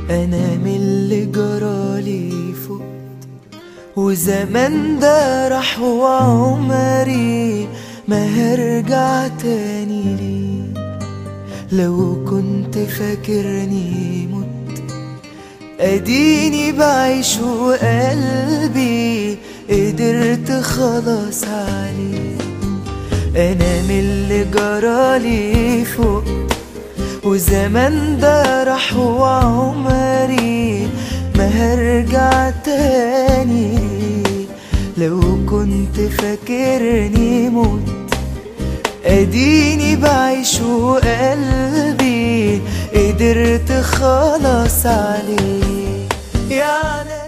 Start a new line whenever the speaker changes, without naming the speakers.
انا من اللي جرالي فوت وزمان ده راح وعمري ما هرجع تاني ليه لو كنت فاكرني مت اديني بعيش وقلبي قدرت خلاص عليه انا من اللي جرالي فوق وزمان ده راح وعمري ما هرجع تاني لو كنت فاكرني موت اديني بعيش وقلبي قدرت خلاص عليه يعني